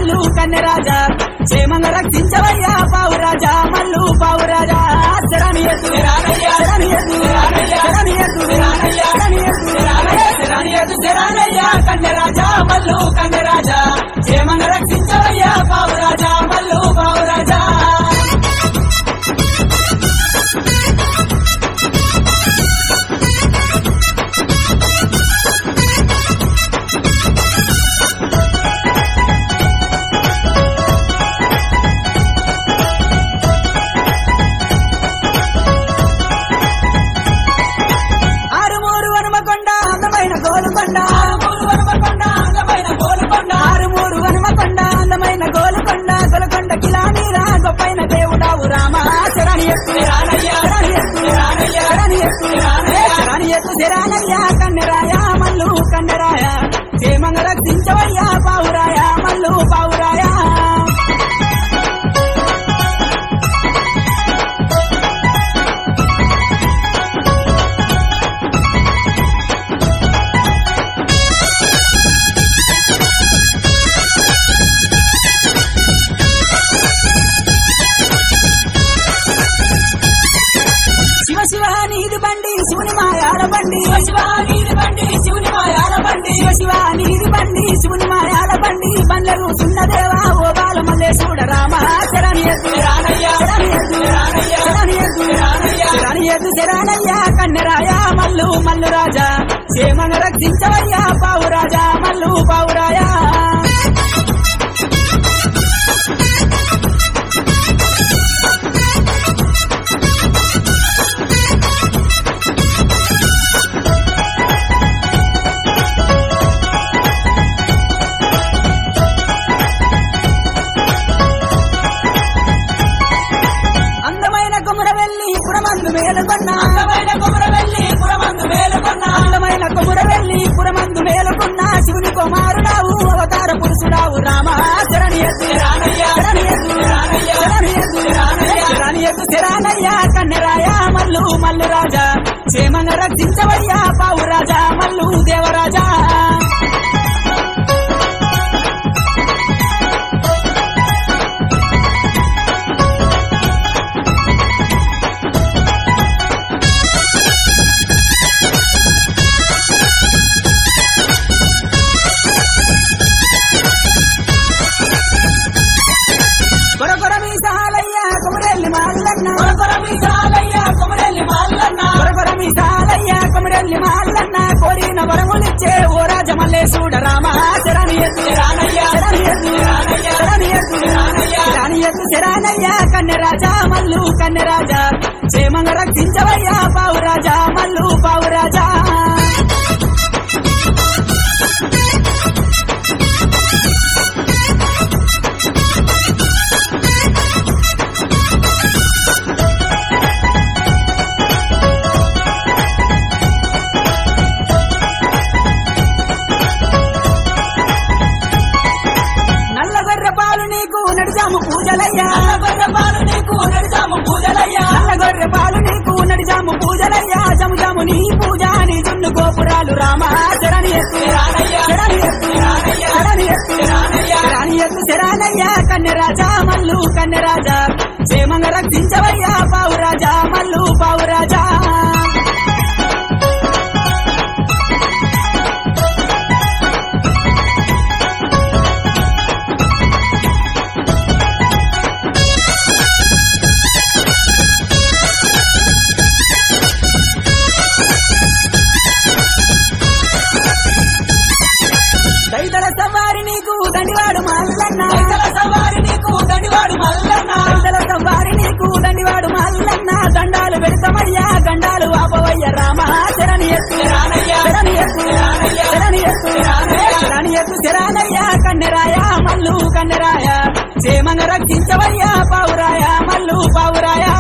మల్లు కన్నెరాజా క్షేమంగా రక్షించవయ్యా పావురాజా మల్లు పావురాజా శరణి ఎత్తు శరణి ఎత్తు శరణి ఎత్తు శరణి ఎత్తు శరణి ఎత్తు శరణయ్యా కన్నెరాజా మల్లు కన్నెరాజా క్షేమంగా రక్షించవయ్యా పావురాజా మల్లు పావురాజా ఆరుమూరు వనమకొండ అందమైన గోలుకొండ ఆరుమూరు వనమకొండ అందమైన గోలుకొండ ఆరుమూరు వనమకొండ అందమైన గోలుకొండ గొలకొండ కిలానీరా గొప్పైన దేవుడావు రామ శరణి ఎత్తు శరణి ఎత్తు శరణి ఎత్తు శరణి ఎత్తు శరణయ్య కన్నెరాయ మల్లు కన్నెరాయ క్షేమంగా రక్షించవయ్యా పావురాయ మల్లు పావురాయ శివ శివ నీది బండి శివుని మాయాల బండి శివ శివ నీది బండి శివుని మాయాల బండి శివ శివ నీది బండి శివుని మాయాల బండి బండ్లకు సున్నదేవా ఓ బాల మల్లేశుడ రామ శరణి ఎత్తు శరణి ఎత్తు శరణి ఎత్తు శరణి ఎత్తు శరణయ్య కన్నెరాయ మల్లు మల్లు రాజా క్షేమంగా రక్షించవయ్యా పావు రాజా మల్లు పావురాయా అందమైన కుమర వెళ్ళి పురమందు మేలుకొన్న అందమైన కుమర వెళ్ళి పురమందు మేలుకొన్న అందమైన కుమర వెళ్ళి పురమందు మేలుకొన్న శివుని కుమారుడావు అవతార పురుషుడావు రామ శరణి ఎత్తు శరణి ఎత్తు శరణి ఎత్తు శరణి ఎత్తు శరణయ్య కన్నెరాయ మల్లు మల్లు రాజా క్షేమంగా రక్షించవయ్యా పావు రాజా మల్లు దేవరాజా కొరకొర మీసాలయ్య కుమరెల్లి మాల్లన్న కొరకొర మీసాలయ్య కుమరెల్లి మాల్లన్న కొరకొర మీసాలయ్య కుమరెల్లి మాల్లన్న కోరిన వరములిచ్చే ఓ రాజ మల్లేశుడ రామ శరణి ఎత్తు శరణి ఎత్తు శరణి ఎత్తు శరణి ఎత్తు శరణయ్య కన్నెరాజా మల్లు కన్నెరాజా క్షేమంగా రక్షించవయ్యా పావు రాజా మల్లు పావు రాజా నల్లగొర్రె పాలు నీకు నడిచాము పూజలయ్యా నల్లగొర్రె పాలు నీకు నడిచాము పూజలయ్యా నల్లగొర్రె పాలు నీకు నడిచాము పూజలయ్యా జము జము నీ పూజ నీ జున్ను గోపురాలు రామ శరణి ఎత్తు శరణి ఎత్తు శరణి ఎత్తు శరణి ఎత్తు శరణయ్య కన్నెరాజా మల్లు కన్నెరాజా క్షేమంగా రక్షించవయ్యా పావు రాజా మల్లు పావు రాజా దైతల సవారి నీకు దండివాడు మల్లన్న దైతల సవారి నీకు దండివాడు మల్లన్న దైతల సవారి నీకు దండివాడు మల్లన్న దండాలు పెడతామయ్యా గండాలు ఆపవయ్య రామ శరణి ఎత్తు శరణి ఎత్తు శరణి ఎత్తు శరణి ఎత్తు శరణయ్య కన్నెరాయ మల్లు కన్నెరాయ క్షేమంగా రక్షించవయ్యా పావురాయ మల్లు పావురాయ